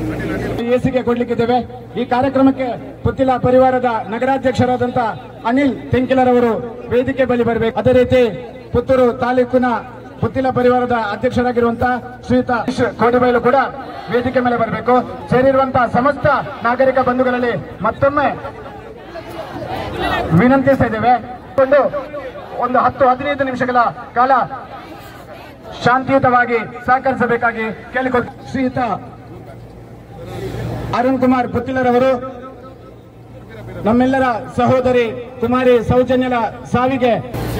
ಎಸಿಗೆ ಕೊಡ್ಲಿಕ್ಕಿದ್ದೇವೆ ಈ ಕಾರ್ಯಕ್ರಮಕ್ಕೆ ಪುತ್ತಿಲ ಪರಿವಾರದ ನಗರಾಧ್ಯಕ್ಷರಾದಂತ ಅನಿಲ್ ತೆಂಕಿಲರವರು ವೇದಿಕೆ ಬಳಿ ಬರಬೇಕು ಅದೇ ರೀತಿ ಪುತ್ತೂರು ತಾಲೂಕಿನ ಪುತ್ತಿಲ ಪರಿವಾರದ ಅಧ್ಯಕ್ಷರಾಗಿರುವಂತಹ ಶ್ರೀಯುತ ಕೋಡಿಬೈಲು ಕೂಡ ವೇದಿಕೆ ಮೇಲೆ ಬರಬೇಕು ಸೇರಿರುವಂತಹ ಸಮಸ್ತ ನಾಗರಿಕ ಬಂಧುಗಳಲ್ಲಿ ಮತ್ತೊಮ್ಮೆ ವಿನಂತಿಸ್ತಾ ಇದ್ದೇವೆ ಕೊಂಡು ಒಂದು ಹತ್ತು ಹದಿನೈದು ನಿಮಿಷಗಳ ಕಾಲ ಶಾಂತಿಯುತವಾಗಿ ಸಹಕರಿಸಬೇಕಾಗಿ ಕೇಳಿಕೊಳ್ಳ ಶ್ರೀಯುತ ಅರುಣ್ ಕುಮಾರ್ ಪುತ್ತಿಲರವರು ನಮ್ಮೆಲ್ಲರ ಸಹೋದರಿ ಕುಮಾರಿ ಸೌಜನ್ಯಲ ಸಾವಿಗೆ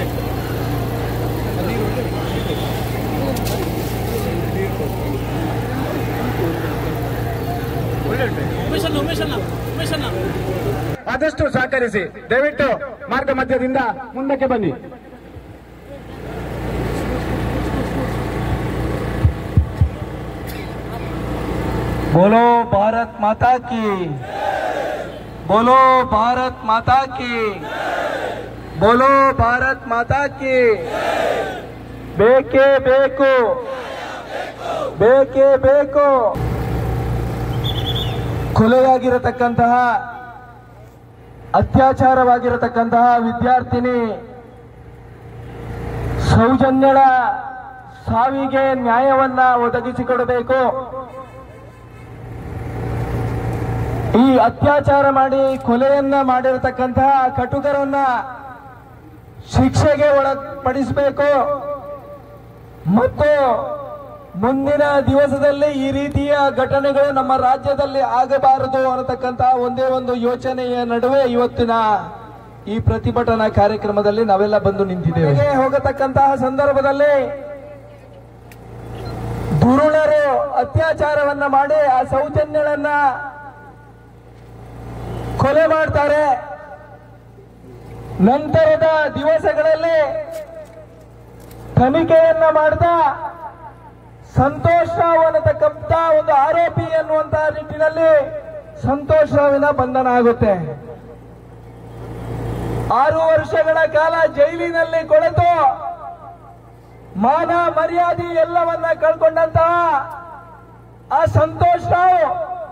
ಉಮೇಶ್ ಅಣ್ಣ ಉಮೇಶ್ ಅಣ್ಣ ಉಮೇಶ್ ಅಣ್ಣ ಆದಷ್ಟು ಸಹಕರಿಸಿ ದಯವಿಟ್ಟು ಮಾರ್ಗ ಮಧ್ಯದಿಂದ ಮುಂದಕ್ಕೆ ಬನ್ನಿ बोलो भारत माता की बोलो भारत माता की बोलो भारत माता की ಬೇಕೇ ಬೇಕು ಬೇಕೇ ಬೇಕು ಕೊಲೆಯಾಗಿರತಕ್ಕಂತಹ ಅತ್ಯಾಚಾರವಾಗಿರತಕ್ಕಂತಹ ವಿದ್ಯಾರ್ಥಿನಿ ಸೌಜನ್ಯಳ ಸಾವಿಗೆ ನ್ಯಾಯವನ್ನ ಒದಗಿಸಿಕೊಡಬೇಕು ಈ ಅತ್ಯಾಚಾರ ಮಾಡಿ ಕೊಲೆಯನ್ನ ಮಾಡಿರತಕ್ಕಂತಹ ಕಟುಕರನ್ನ ಶಿಕ್ಷೆಗೆ ಒಳಪಡಿಸಬೇಕು ಮತ್ತು ಮುಂದಿನ ದಿವಸದಲ್ಲಿ ಈ ರೀತಿಯ ಘಟನೆಗಳು ನಮ್ಮ ರಾಜ್ಯದಲ್ಲಿ ಆಗಬಾರದು ಅನ್ನತಕ್ಕಂತಹ ಒಂದೇ ಒಂದು ಯೋಚನೆಯ ನಡುವೆ ಇವತ್ತಿನ ಈ ಪ್ರತಿಭಟನಾ ಕಾರ್ಯಕ್ರಮದಲ್ಲಿ ನಾವೆಲ್ಲ ಬಂದು ನಿಂತಿದ್ದೇವೆ ಹೀಗೆ ಹೋಗತಕ್ಕಂತಹ ಸಂದರ್ಭದಲ್ಲಿ ದುರುಳರು ಅತ್ಯಾಚಾರವನ್ನ ಮಾಡಿ ಆ ಸೌಜನ್ಯಗಳನ್ನ ಕೊಲೆ ಮಾಡ್ತಾರೆ ನಂತರದ ದಿವಸಗಳಲ್ಲಿ ತನಿಖೆಯನ್ನ ಮಾಡ್ತಾ ಸಂತೋಷ್ ರಾವ್ ಅನ್ನತಕ್ಕಂಥ ಒಂದು ಆರೋಪಿ ಅನ್ನುವಂತಹ ನಿಟ್ಟಿನಲ್ಲಿ ಸಂತೋಷ್ ರಾವಿನ ಬಂಧನ ಆಗುತ್ತೆ ಆರು ವರ್ಷಗಳ ಕಾಲ ಜೈಲಿನಲ್ಲಿ ಕೊಳೆತು ಮಾನ ಮರ್ಯಾದೆ ಎಲ್ಲವನ್ನ ಕಳ್ಕೊಂಡಂತಹ ಆ ಸಂತೋಷ್ ರಾವ್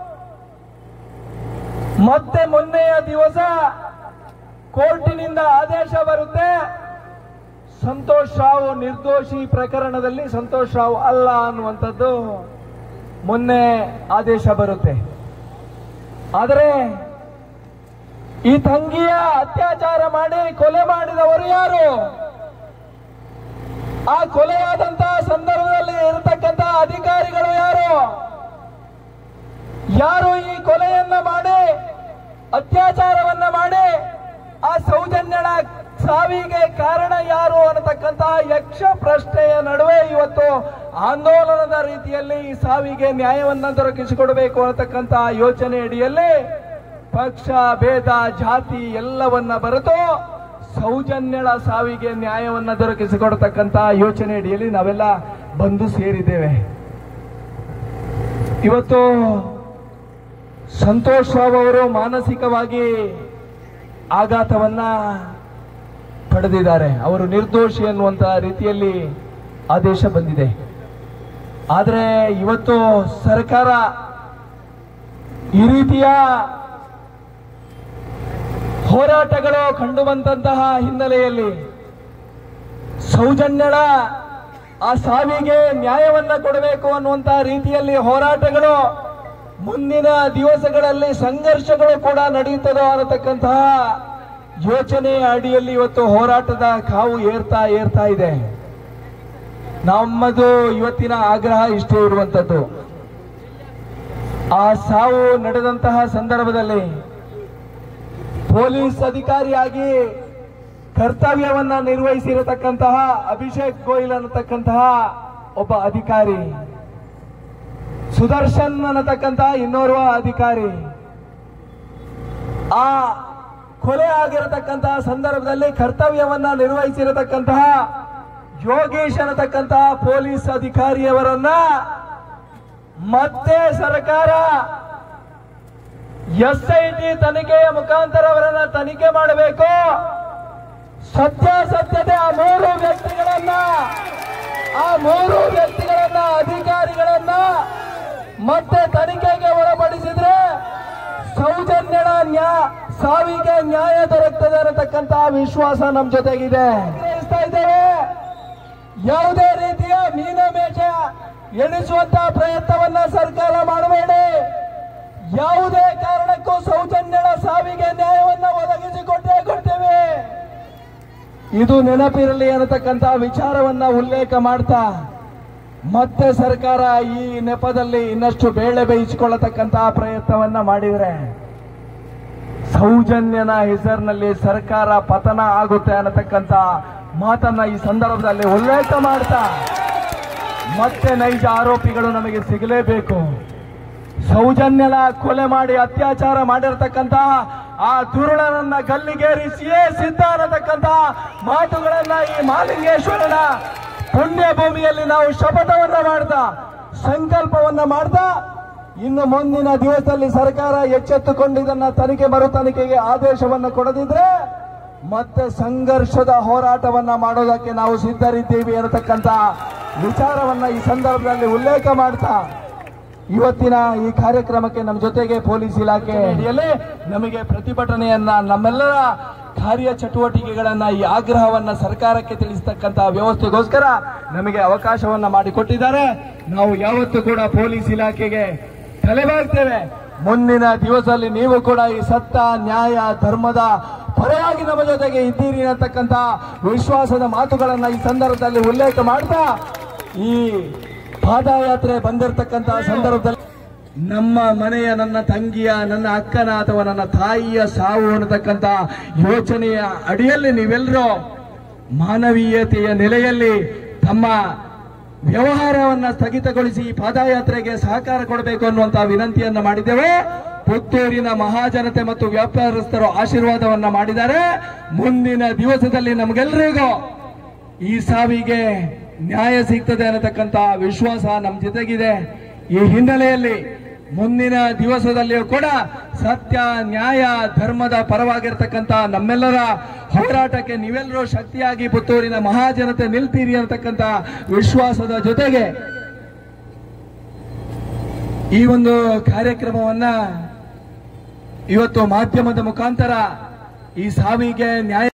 ಮತ್ತೆ ಮೊನ್ನೆಯ ದಿವಸ ಕೋರ್ಟಿನಿಂದ ಆದೇಶ ಬರುತ್ತೆ ಸಂತೋಷ್ ರಾವ್ ನಿರ್ದೋಷಿ ಪ್ರಕರಣದಲ್ಲಿ ಸಂತೋಷ್ ರಾವ್ ಅಲ್ಲ ಅನ್ನುವಂಥದ್ದು ಮೊನ್ನೆ ಆದೇಶ ಬರುತ್ತೆ ಆದರೆ ಈ ತಂಗಿಯ ಅತ್ಯಾಚಾರ ಮಾಡಿ ಕೊಲೆ ಮಾಡಿದವರು ಯಾರು ಆ ಕೊಲೆಯಾದಂತಹ ಸಂದರ್ಭದಲ್ಲಿ ಇರತಕ್ಕಂತಹ ಅಧಿಕಾರಿಗಳು ಯಾರು ಯಾರು ಈ ಕೊಲೆಯನ್ನ ಮಾಡಿ ಅತ್ಯಾಚಾರವನ್ನ ಮಾಡಿ ಆ ಸೌಜನ್ಯಳ ಸಾವಿಗೆ ಕಾರಣ ಯಾರು ಅನ್ನತಕ್ಕಂತಹ ಯಕ್ಷ ಪ್ರಶ್ನೆಯ ನಡುವೆ ಇವತ್ತು ಆಂದೋಲನದ ರೀತಿಯಲ್ಲಿ ಈ ಸಾವಿಗೆ ನ್ಯಾಯವನ್ನ ದೊರಕಿಸಿಕೊಡಬೇಕು ಅನ್ನತಕ್ಕಂತಹ ಯೋಚನೆ ಅಡಿಯಲ್ಲಿ ಪಕ್ಷ ಭೇದ ಜಾತಿ ಎಲ್ಲವನ್ನ ಬರೆದು ಸೌಜನ್ಯಳ ಸಾವಿಗೆ ನ್ಯಾಯವನ್ನ ದೊರಕಿಸಿಕೊಡತಕ್ಕಂತಹ ಯೋಚನೆ ಅಡಿಯಲ್ಲಿ ನಾವೆಲ್ಲ ಬಂದು ಸೇರಿದ್ದೇವೆ ಇವತ್ತು ಸಂತೋಷ್ ರಾವ್ ಅವರು ಮಾನಸಿಕವಾಗಿ ಆಘಾತವನ್ನ ಪಡೆದಿದ್ದಾರೆ ಅವರು ನಿರ್ದೋಷಿ ಅನ್ನುವಂತಹ ರೀತಿಯಲ್ಲಿ ಆದೇಶ ಬಂದಿದೆ ಆದರೆ ಇವತ್ತು ಸರ್ಕಾರ ಈ ರೀತಿಯ ಹೋರಾಟಗಳು ಕಂಡು ಬಂದಂತಹ ಹಿನ್ನೆಲೆಯಲ್ಲಿ ಸೌಜನ್ಯಳ ಆ ಸಾವಿಗೆ ನ್ಯಾಯವನ್ನ ಕೊಡಬೇಕು ಅನ್ನುವಂತಹ ರೀತಿಯಲ್ಲಿ ಹೋರಾಟಗಳು ಮುಂದಿನ ದಿವಸಗಳಲ್ಲಿ ಸಂಘರ್ಷಗಳು ಕೂಡ ನಡೆಯುತ್ತದೋ ಅನ್ನತಕ್ಕಂತಹ ಯೋಚನೆಯ ಅಡಿಯಲ್ಲಿ ಇವತ್ತು ಹೋರಾಟದ ಕಾವು ಏರ್ತಾ ಏರ್ತಾ ಇದೆ ನಮ್ಮದು ಇವತ್ತಿನ ಆಗ್ರಹ ಇಷ್ಟೇ ಇರುವಂತದ್ದು ಆ ಸಾವು ನಡೆದಂತಹ ಸಂದರ್ಭದಲ್ಲಿ ಪೊಲೀಸ್ ಅಧಿಕಾರಿಯಾಗಿ ಕರ್ತವ್ಯವನ್ನ ನಿರ್ವಹಿಸಿರತಕ್ಕಂತಹ ಅಭಿಷೇಕ್ ಗೋಯಲ್ ಅನ್ನತಕ್ಕಂತಹ ಒಬ್ಬ ಅಧಿಕಾರಿ ಸುದರ್ಶನ್ ಅನ್ನತಕ್ಕಂತಹ ಇನ್ನೋರ್ವ ಅಧಿಕಾರಿ ಆ ಕೊಲೆ ಆಗಿರತಕ್ಕಂತಹ ಸಂದರ್ಭದಲ್ಲಿ ಕರ್ತವ್ಯವನ್ನ ನಿರ್ವಹಿಸಿರತಕ್ಕಂತಹ ಯೋಗೇಶ್ ಅನ್ನತಕ್ಕಂತಹ ಪೊಲೀಸ್ ಅಧಿಕಾರಿಯವರನ್ನ ಮತ್ತೆ ಸರ್ಕಾರ ಎಸ್ಐಟಿ ತನಿಖೆಯ ಮುಖಾಂತರ ಅವರನ್ನ ತನಿಖೆ ಮಾಡಬೇಕು ಸತ್ಯಾಸತ್ಯತೆ ಆ ಮೂರು ವ್ಯಕ್ತಿಗಳನ್ನ ಆ ಮೂರು ವ್ಯಕ್ತಿಗಳನ್ನ ಅಧಿಕಾರಿಗಳನ್ನ ಮತ್ತೆ ತನಿಖೆಗೆ ಒಳಪಡಿಸಿದ್ರೆ ಸೌಜನ್ಯನ ನ್ಯಾ ಸಾವಿಗೆ ನ್ಯಾಯ ದೊರಕ್ತದೆ ಅನ್ನತಕ್ಕಂತ ವಿಶ್ವಾಸ ನಮ್ ಜೊತೆಗಿದೆ ಆಗ್ರಹಿಸ್ತಾ ಇದ್ದೇವೆ ಯಾವುದೇ ರೀತಿಯ ಮೀನಮೇಷ ಎಣಿಸುವಂತ ಪ್ರಯತ್ನವನ್ನ ಸರ್ಕಾರ ಮಾಡಬೇಡಿ ಯಾವುದೇ ಕಾರಣಕ್ಕೂ ಸೌಜನ್ಯನ ಸಾವಿಗೆ ನ್ಯಾಯವನ್ನ ಒದಗಿಸಿಕೊಟ್ಟೇ ಕೊಡ್ತೇವೆ ಇದು ನೆನಪಿರಲಿ ಅನ್ನತಕ್ಕಂತ ವಿಚಾರವನ್ನ ಉಲ್ಲೇಖ ಮಾಡ್ತಾ ಮತ್ತೆ ಸರ್ಕಾರ ಈ ನೆಪದಲ್ಲಿ ಇನ್ನಷ್ಟು ಬೇಳೆ ಬೇಯಿಸಿಕೊಳ್ಳತಕ್ಕಂತಹ ಪ್ರಯತ್ನವನ್ನ ಮಾಡಿದ್ರೆ ಸೌಜನ್ಯನ ಹೆಸರಿನಲ್ಲಿ ಸರ್ಕಾರ ಪತನ ಆಗುತ್ತೆ ಅನ್ನತಕ್ಕಂತ ಮಾತನ್ನ ಈ ಸಂದರ್ಭದಲ್ಲಿ ಉಲ್ಲೇಖ ಮಾಡ್ತಾ ಮತ್ತೆ ನೈಜ ಆರೋಪಿಗಳು ನಮಗೆ ಸಿಗಲೇಬೇಕು ಸೌಜನ್ಯನ ಕೊಲೆ ಮಾಡಿ ಅತ್ಯಾಚಾರ ಮಾಡಿರ್ತಕ್ಕಂತಹ ಆ ದುರುಳನನ್ನ ಗಲ್ಲಿಗೇರಿಸಿಯೇ ಸಿದ್ಧ ಅನ್ನತಕ್ಕಂತಹ ಮಾತುಗಳನ್ನ ಈ ಮಾಲಿಂಗೇಶ್ವರನ ಪುಣ್ಯ ಭೂಮಿಯಲ್ಲಿ ನಾವು ಶಪಥವನ್ನ ಮಾಡ್ತಾ ಸಂಕಲ್ಪವನ್ನ ಮಾಡ್ತಾ ಇನ್ನು ಮುಂದಿನ ದಿವಸದಲ್ಲಿ ಸರ್ಕಾರ ಎಚ್ಚೆತ್ತುಕೊಂಡು ಇದನ್ನ ತನಿಖೆ ಮರು ತನಿಖೆಗೆ ಆದೇಶವನ್ನ ಕೊಡದಿದ್ರೆ ಮತ್ತೆ ಸಂಘರ್ಷದ ಹೋರಾಟವನ್ನ ಮಾಡೋದಕ್ಕೆ ನಾವು ಸಿದ್ಧರಿದ್ದೀವಿ ಅನ್ನತಕ್ಕಂತ ವಿಚಾರವನ್ನ ಈ ಸಂದರ್ಭದಲ್ಲಿ ಉಲ್ಲೇಖ ಮಾಡ್ತಾ ಇವತ್ತಿನ ಈ ಕಾರ್ಯಕ್ರಮಕ್ಕೆ ನಮ್ಮ ಜೊತೆಗೆ ಪೊಲೀಸ್ ಇಲಾಖೆ ಅಡಿಯಲ್ಲಿ ನಮಗೆ ಪ್ರತಿಭಟನೆಯನ್ನ ನಮ್ಮೆಲ್ಲರ ಕಾರ್ಯ ಚಟುವಟಿಕೆಗಳನ್ನ ಈ ಆಗ್ರಹವನ್ನ ಸರ್ಕಾರಕ್ಕೆ ತಿಳಿಸ್ತಕ್ಕಂತ ವ್ಯವಸ್ಥೆಗೋಸ್ಕರ ನಮಗೆ ಅವಕಾಶವನ್ನ ಮಾಡಿಕೊಟ್ಟಿದ್ದಾರೆ ನಾವು ಯಾವತ್ತೂ ಕೂಡ ಪೊಲೀಸ್ ಇಲಾಖೆಗೆ ತಲೆಬಾಗ್ತೇವೆ ಮುಂದಿನ ದಿವಸದಲ್ಲಿ ನೀವು ಕೂಡ ಈ ಸತ್ತ ನ್ಯಾಯ ಧರ್ಮದ ಪರವಾಗಿ ನಮ್ಮ ಜೊತೆಗೆ ಇದ್ದೀರಿ ಅನ್ನತಕ್ಕಂತ ವಿಶ್ವಾಸದ ಮಾತುಗಳನ್ನ ಈ ಸಂದರ್ಭದಲ್ಲಿ ಉಲ್ಲೇಖ ಮಾಡ್ತಾ ಈ ಪಾದಯಾತ್ರೆ ಬಂದಿರತಕ್ಕಂತಹ ಸಂದರ್ಭದಲ್ಲಿ ನಮ್ಮ ಮನೆಯ ನನ್ನ ತಂಗಿಯ ನನ್ನ ಅಕ್ಕನ ಅಥವಾ ನನ್ನ ತಾಯಿಯ ಸಾವು ಅನ್ನತಕ್ಕಂತ ಯೋಚನೆಯ ಅಡಿಯಲ್ಲಿ ನೀವೆಲ್ಲರೂ ಮಾನವೀಯತೆಯ ನೆಲೆಯಲ್ಲಿ ತಮ್ಮ ವ್ಯವಹಾರವನ್ನ ಸ್ಥಗಿತಗೊಳಿಸಿ ಈ ಪಾದಯಾತ್ರೆಗೆ ಸಹಕಾರ ಕೊಡಬೇಕು ಅನ್ನುವಂತಹ ವಿನಂತಿಯನ್ನ ಮಾಡಿದ್ದೇವೆ ಪುತ್ತೂರಿನ ಮಹಾಜನತೆ ಮತ್ತು ವ್ಯಾಪಾರಸ್ಥರು ಆಶೀರ್ವಾದವನ್ನ ಮಾಡಿದ್ದಾರೆ ಮುಂದಿನ ದಿವಸದಲ್ಲಿ ನಮಗೆಲ್ಲರಿಗೂ ಈ ಸಾವಿಗೆ ನ್ಯಾಯ ಸಿಗ್ತದೆ ಅನ್ನತಕ್ಕಂತ ವಿಶ್ವಾಸ ನಮ್ಮ ಜೊತೆಗಿದೆ ಈ ಹಿನ್ನೆಲೆಯಲ್ಲಿ ಮುಂದಿನ ದಿವಸದಲ್ಲಿಯೂ ಕೂಡ ಸತ್ಯ ನ್ಯಾಯ ಧರ್ಮದ ಪರವಾಗಿರ್ತಕ್ಕಂಥ ನಮ್ಮೆಲ್ಲರ ಹೋರಾಟಕ್ಕೆ ನೀವೆಲ್ಲರೂ ಶಕ್ತಿಯಾಗಿ ಪುತ್ತೂರಿನ ಮಹಾಜನತೆ ನಿಲ್ತೀರಿ ಅನ್ನತಕ್ಕಂಥ ವಿಶ್ವಾಸದ ಜೊತೆಗೆ ಈ ಒಂದು ಕಾರ್ಯಕ್ರಮವನ್ನ ಇವತ್ತು ಮಾಧ್ಯಮದ ಮುಖಾಂತರ ಈ ಸಾವಿಗೆ ನ್ಯಾಯ